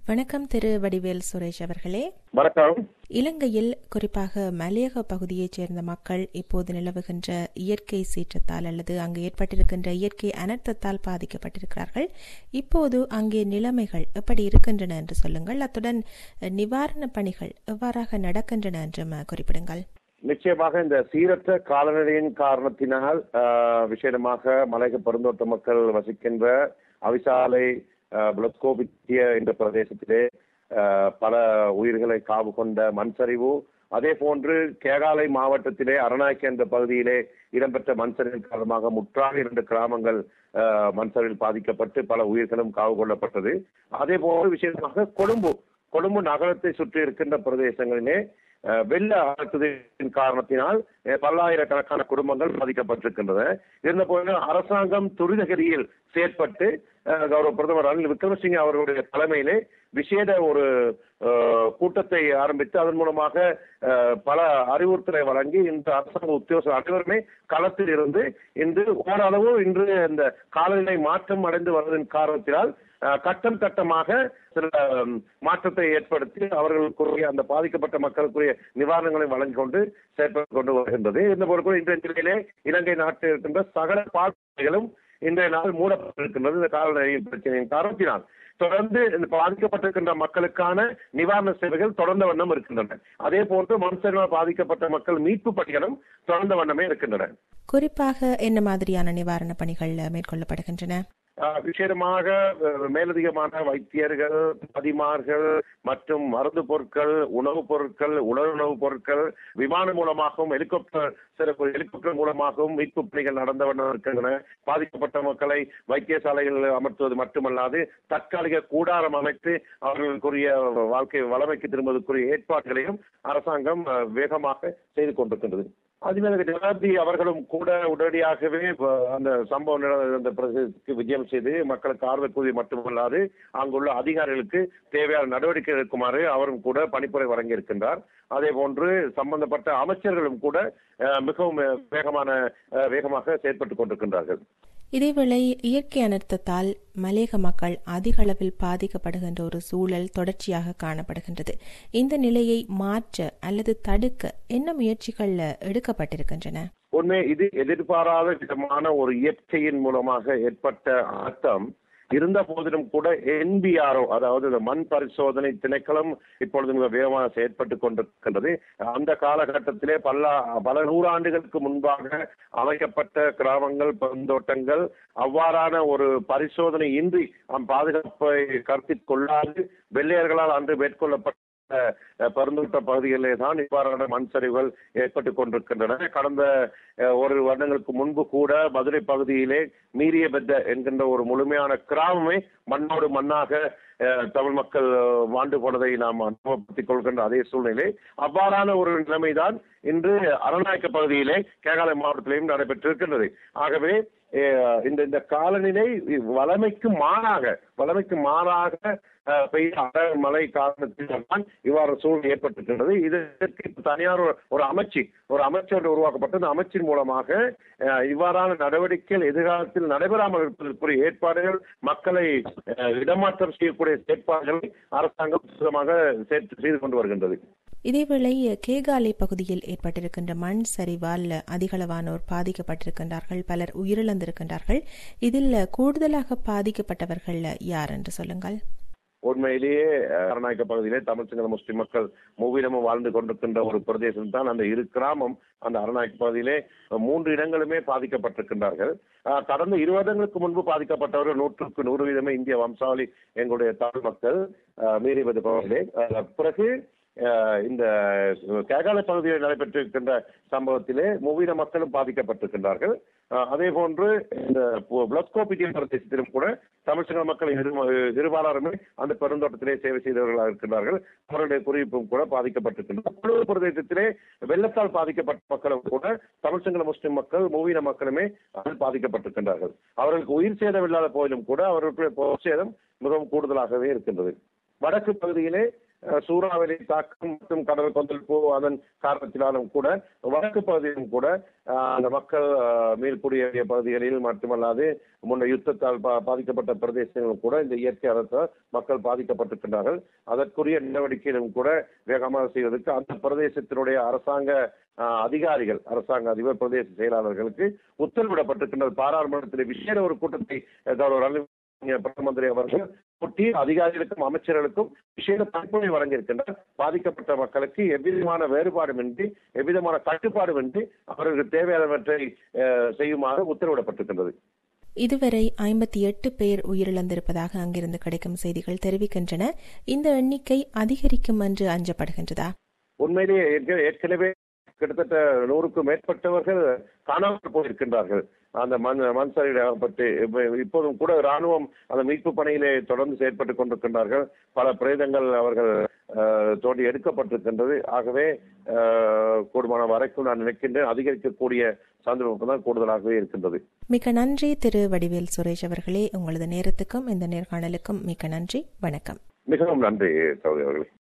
வணக்கம் திரு வடிவேல் சுரேஷ் அவர்களே வணக்கம் இலங்கையில் குறிப்பாக மலையக பகுதியைச் சேர்ந்த மக்கள் இப்போது நிலவுகின்ற இயற்கை சீற்றத்தால் அல்லது அங்கு ஏற்பட்டிருக்கின்ற இயற்கை அனர்த்தத்தால் பாதிக்கப்பட்டிருக்கிறார்கள் இப்போது அங்கே நிலைமைகள் எப்படி இருக்கின்றன என்று சொல்லுங்கள் அத்துடன் நிவாரணப் பணிகள் எவ்வாறாக நடக்கின்றன என்றும் குறிப்பிடுங்கள் நிச்சயமாக இந்த சீரற்ற காலநிலையின் காரணத்தினால் விசேடமாக மலையக பெருந்தோட்ட மக்கள் வசிக்கின்ற அவிசாலை பிளஸ்கோபித்திய என்ற பிரதேசத்திலே பல உயிர்களை காவு கொண்ட மண் சரிவு அதே போன்று கேகாலை மாவட்டத்திலே அரணாய்க்கு என்ற பகுதியிலே இடம்பெற்ற மண் சரிவின் காரணமாக முற்றாக இரண்டு கிராமங்கள் மண் சரிவில் பாதிக்கப்பட்டு பல உயிர்களும் காவு கொள்ளப்பட்டது அதே போன்று விசேஷமாக கொழும்பு கொழும்பு நகரத்தை சுற்றி இருக்கின்ற பிரதேசங்களிலே வெள்ள அழுத்தத்தின் காரணத்தினால் பல்லாயிரக்கணக்கான குடும்பங்கள் பாதிக்கப்பட்டிருக்கின்றன இருந்த போதிலும் அரசாங்கம் துரிதகதியில் செயற்பட்டு கௌரவ பிரதமர் ரணில் விக்ரமசிங்க அவர்களுடைய தலைமையிலே விசேட ஒரு கூட்டத்தை ஆரம்பித்து அதன் மூலமாக பல அறிவுறுத்தலை வழங்கி இந்த அரசாங்க உத்தியோக அனைவருமே களத்தில் இருந்து இன்று ஓரளவு இன்று இந்த காலநிலை மாற்றம் அடைந்து வருவதன் காரணத்தினால் கட்டம் கட்டமாக சில மாற்றத்தை ஏற்படுத்தி அவர்களுக்குரிய அந்த பாதிக்கப்பட்ட மக்களுக்குரிய நிவாரணங்களை வழங்கிக் கொண்டு செயற்பட்டு கொண்டு வருகின்றது இந்த பொருட்கள் இன்றைய நிலையிலே இலங்கை நாட்டில் இருக்கின்ற சகல பாதைகளும் இன்றைய நாள் மூடப்பட்டிருக்கின்றது இந்த காலநிலையின் பிரச்சனையின் காரணத்தினால் தொடர்ந்து இந்த பாதிக்கப்பட்டிருக்கின்ற மக்களுக்கான நிவாரண சேவைகள் தொடர்ந்த வண்ணம் இருக்கின்றன அதே போன்று மண் சரிவால் பாதிக்கப்பட்ட மக்கள் மீட்பு பணிகளும் தொடர்ந்த வண்ணமே இருக்கின்றன குறிப்பாக என்ன மாதிரியான நிவாரண பணிகள் மேற்கொள்ளப்படுகின்றன விசேடமாக மேலதிகமான வைத்தியர்கள் பதிமார்கள் மற்றும் மருந்து பொருட்கள் உணவுப் பொருட்கள் உணவு உணவுப் பொருட்கள் விமானம் மூலமாகவும் ஹெலிகாப்டர் சிறப்பு ஹெலிகாப்டர் மூலமாகவும் மீட்பு பணிகள் நடந்த வண்ணம் இருக்கின்றன பாதிக்கப்பட்ட மக்களை வைத்தியசாலைகளில் அமர்த்துவது மட்டுமல்லாது தற்காலிக கூடாரம் அமைத்து அவர்களுக்குரிய வாழ்க்கை வளமைக்கு திரும்புவதற்குரிய ஏற்பாடுகளையும் அரசாங்கம் வேகமாக செய்து கொண்டிருக்கின்றது அதில் ஜனாதி அவர்களும் கூட உடனடியாகவே அந்த சம்பவம் அந்த பிரதேசத்துக்கு விஜயம் செய்து மக்களுக்கு ஆறுதல் கூறி மட்டுமல்லாது அங்குள்ள அதிகாரிகளுக்கு தேவையான நடவடிக்கை எடுக்குமாறு அவரும் கூட பணிப்புரை வழங்கி இருக்கின்றார் அதே போன்று சம்பந்தப்பட்ட அமைச்சர்களும் கூட மிகவும் வேகமான வேகமாக செயற்பட்டுக் கொண்டிருக்கின்றார்கள் இதேவேளை இயற்கை அனர்த்தத்தால் மலேக மக்கள் அதிக அளவில் பாதிக்கப்படுகின்ற ஒரு சூழல் தொடர்ச்சியாக காணப்படுகின்றது இந்த நிலையை மாற்ற அல்லது தடுக்க என்ன முயற்சிகள் எடுக்கப்பட்டிருக்கின்றன உண்மை இது எதிர்பாராத விதமான ஒரு இயற்கையின் மூலமாக ஏற்பட்ட அர்த்தம் இருந்த போதிலும் கூட என்பிஆர்ஓ அதாவது இந்த மண் பரிசோதனை திணைக்களம் இப்பொழுது மிக வேகமாக செயற்பட்டு கொண்டிருக்கின்றது அந்த காலகட்டத்திலே பல பல நூறாண்டுகளுக்கு முன்பாக அமைக்கப்பட்ட கிராமங்கள் பெருந்தோட்டங்கள் அவ்வாறான ஒரு பரிசோதனை இன்றி பாதுகாப்பை கருத்தில் கொள்ளாது வெள்ளையர்களால் அன்று மேற்கொள்ளப்பட்ட பெருந்தோட்ட பகுதிகளிலே தான் இவ்வாறான மண் சரிவுகள் ஏற்பட்டு கொண்டிருக்கின்றன கடந்த ஒரு வருடங்களுக்கு முன்பு கூட மதுரை பகுதியிலே மீறிய பெத்த என்கின்ற ஒரு முழுமையான கிராமமே மண்ணோடு மண்ணாக தமிழ் மக்கள் மாண்டு போனதை நாம் அனுபவப்படுத்திக் கொள்கின்ற அதே சூழ்நிலை அவ்வாறான ஒரு நிலைமைதான் இன்று அரணாயக்க பகுதியிலே கேகாலை மாவட்டத்திலேயும் நடைபெற்றிருக்கின்றது ஆகவே இந்த இந்த காலநிலை வளமைக்கு மாறாக வளமைக்கு மாறாக பெய்ய மழை காரணத்தில்தான் இவ்வாறு சூழல் ஏற்பட்டிருக்கின்றது இதற்கு தனியார் ஒரு அமைச்சு ஒரு அமைச்சர் உருவாக்கப்பட்டு அந்த அமைச்சின் மூலமாக இவ்வாறான நடவடிக்கைகள் எதிர்காலத்தில் நடைபெறாமல் இருப்பதற்குரிய ஏற்பாடுகள் மக்களை இடமாற்றம் செய்யக்கூடிய ஏற்பாடுகளை அரசாங்கம் சுத்தமாக செய்து கொண்டு வருகின்றது இதேவேளை கேகாலை பகுதியில் ஏற்பட்டிருக்கின்ற மண் சரிவால் அதிகளவானோர் பாதிக்கப்பட்டிருக்கின்றார்கள் பலர் உயிரிழந்திருக்கின்றார்கள் இதில் கூடுதலாக பாதிக்கப்பட்டவர்கள் யார் என்று சொல்லுங்கள் உண்மையிலேயே கர்நாயக பகுதியிலே தமிழ் சிங்கள முஸ்லிம் மக்கள் மூவிடமும் வாழ்ந்து கொண்டிருக்கின்ற ஒரு பிரதேசம் தான் அந்த இரு கிராமம் அந்த அரநாயக்க பகுதியிலே மூன்று இடங்களுமே பாதிக்கப்பட்டிருக்கின்றார்கள் கடந்த இருபது வருடங்களுக்கு முன்பு பாதிக்கப்பட்டவர்கள் நூற்றுக்கு நூறு வீதமே இந்திய வம்சாவளி எங்களுடைய தமிழ் மக்கள் மீறிவது பகுதியிலே பிறகு இந்த கேகால பகுதியில் நடைபெற்றிருக்கின்ற சம்பவத்திலே மூவின மக்களும் பாதிக்கப்பட்டிருக்கின்றார்கள் அதே போன்று இந்த பிளஸ்கோபிட்டியன் பிரதேசத்திலும் கூட தமிழ் சிங்கள மக்கள் இருபாலருமே அந்த பெருந்தோட்டத்திலே சேவை செய்தவர்களாக இருக்கின்றார்கள் அவருடைய குறிப்பும் கூட பாதிக்கப்பட்டிருக்கின்றனர் குழு பிரதேசத்திலே வெள்ளத்தால் பாதிக்கப்பட்ட மக்களும் கூட தமிழ் சிங்கள முஸ்லிம் மக்கள் மூவின மக்களுமே அதில் பாதிக்கப்பட்டிருக்கின்றார்கள் அவர்களுக்கு உயிர் சேதம் இல்லாத போதிலும் கூட அவர்களுடைய பொருள் சேதம் மிகவும் கூடுதலாகவே இருக்கின்றது வடக்கு பகுதியிலே அஹ், சூறாவளி தாக்கம் மற்றும் கடல் கொந்தளிப்பு அதன் காரணத்தினாலும் கூட வடக்கு பகுதியிலும் கூட அஹ், அந்த மக்கள் அஹ், மீள்குடியேறிய பகுதிகளில் மட்டுமல்லாது முன்ன யுத்தத்தால் பா- பாதிக்கப்பட்ட பிரதேசங்களும் கூட இந்த இயற்கை அரசால் மக்கள் பாதிக்கப்பட்டிருக்கின்றார்கள் அதற்குரிய நடவடிக்கைகளும் கூட வேகமாக செய்வதற்கு அந்த பிரதேசத்தினுடைய அரசாங்க அஹ், அதிகாரிகள் அரசாங்க அதிபர் பிரதேச செயலாளர்களுக்கு உத்தரவிடப்பட்டிருக்கின்றது பாராளுமன்றத்தில் விசேட ஒரு கூட்டத்தை அஹ், கௌரவ ரணில் பிரதம மந்திரி அவர்கள் கூட்டி அதிகாரிகளுக்கும் அமைச்சர்களுக்கும் விசேட பணிப்புரை வழங்கியிருக்கின்றார் பாதிக்கப்பட்ட மக்களுக்கு எவ்விதமான வேறுபாடுமின்றி எவ்விதமான கட்டுப்பாடுமின்றி அவர்களுக்கு தேவையானவற்றை அஹ், செய்யுமாறு உத்தரவிடப்பட்டிருக்கின்றது இதுவரை ஐம்பத்தி எட்டு பேர் உயிரிழந்திருப்பதாக அங்கிருந்து கிடைக்கும் செய்திகள் தெரிவிக்கின்றன இந்த எண்ணிக்கை அதிகரிக்கும் என்று அஞ்சப்படுகின்றதா உண்மையிலேயே ஏற்க- ஏற்கனவே கிட்டத்தட்ட நூறுக்கும் மேற்பட்டவர்கள் காணாமல் போயிருக்கின்றார்கள் அந்த மண் மண் சரிவில் அகப்பட்டு இப்ப- இப்போதும் கூட ராணுவம் அந்த மீட்பு பணியிலே தொடர்ந்து செயற்பட்டுக் கொண்டிருக்கின்றார்கள் பல பிரேதங்கள் அவர்கள் அஹ், தோண்டி எடுக்கப்பட்டிருக்கின்றது ஆகவே அஹ், கூடுமான வரைக்கும் நான் நினைக்கின்றேன் அதிகரிக்கக்கூடிய சந்தர்ப்பம் தான் கூடுதலாகவே இருக்கின்றது மிக்க நன்றி திரு வடிவேல் சுரேஷ் அவர்களே உங்களது நேரத்துக்கும் இந்த நேர்காணலுக்கும் மிக்க நன்றி வணக்கம் மிகவும் நன்றி சகோதரி அவர்களே